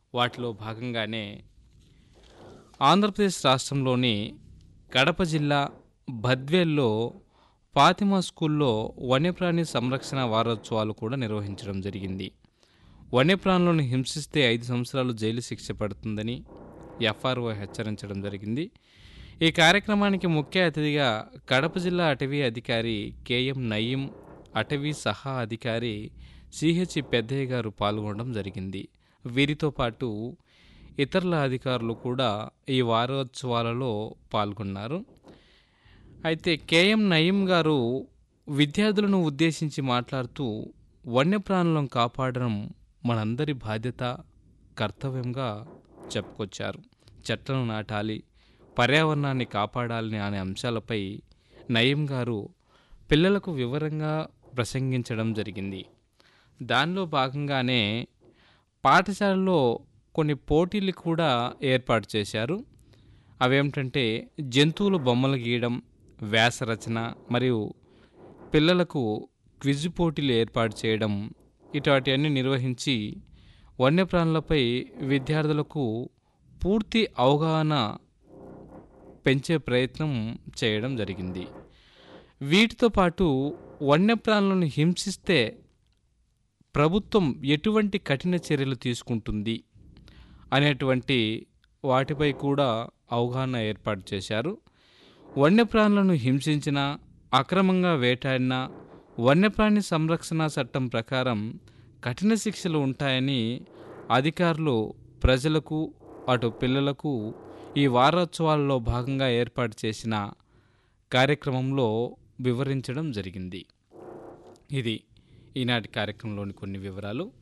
వాటిలో భాగంగానే ఆంధ్రప్రదేశ్ రాష్ట్రంలోని కడప జిల్లా బద్వేల్లో ఫాతిమా స్కూల్లో వన్యప్రాణి సంరక్షణ వారోత్సవాలు కూడా నిర్వహించడం జరిగింది వన్యప్రాణులను హింసిస్తే ఐదు సంవత్సరాలు జైలు శిక్ష పడుతుందని ఎఫ్ఆర్ఓ హెచ్చరించడం జరిగింది ఈ కార్యక్రమానికి ముఖ్య అతిథిగా కడప జిల్లా అటవీ అధికారి కేఎం నయీం అటవీ సహా అధికారి సిహెచ్ పెద్దయ్య గారు పాల్గొనడం జరిగింది వీరితో పాటు ఇతరుల అధికారులు కూడా ఈ వారోత్సవాలలో పాల్గొన్నారు అయితే కేఎం నయీం గారు విద్యార్థులను ఉద్దేశించి మాట్లాడుతూ వన్యప్రాణులను కాపాడడం మనందరి బాధ్యత కర్తవ్యంగా చెప్పుకొచ్చారు చెట్లను నాటాలి పర్యావరణాన్ని కాపాడాలని అనే అంశాలపై నయీం గారు పిల్లలకు వివరంగా ప్రసంగించడం జరిగింది దానిలో భాగంగానే పాఠశాలలో కొన్ని పోటీలు కూడా ఏర్పాటు చేశారు అవేమిటంటే జంతువులు బొమ్మలు గీయడం వ్యాసరచన మరియు పిల్లలకు క్విజ్ పోటీలు ఏర్పాటు చేయడం ఇటువంటివన్నీ నిర్వహించి వన్యప్రాణులపై విద్యార్థులకు పూర్తి అవగాహన పెంచే ప్రయత్నం చేయడం జరిగింది వీటితో పాటు వన్యప్రాణులను హింసిస్తే ప్రభుత్వం ఎటువంటి కఠిన చర్యలు తీసుకుంటుంది అనేటువంటి వాటిపై కూడా అవగాహన ఏర్పాటు చేశారు వన్యప్రాణులను హింసించిన అక్రమంగా వేటాడిన వన్యప్రాణి సంరక్షణ చట్టం ప్రకారం కఠిన శిక్షలు ఉంటాయని అధికారులు ప్రజలకు అటు పిల్లలకు ఈ వారోత్సవాల్లో భాగంగా ఏర్పాటు చేసిన కార్యక్రమంలో వివరించడం జరిగింది ఇది ఈనాటి కార్యక్రమంలోని కొన్ని వివరాలు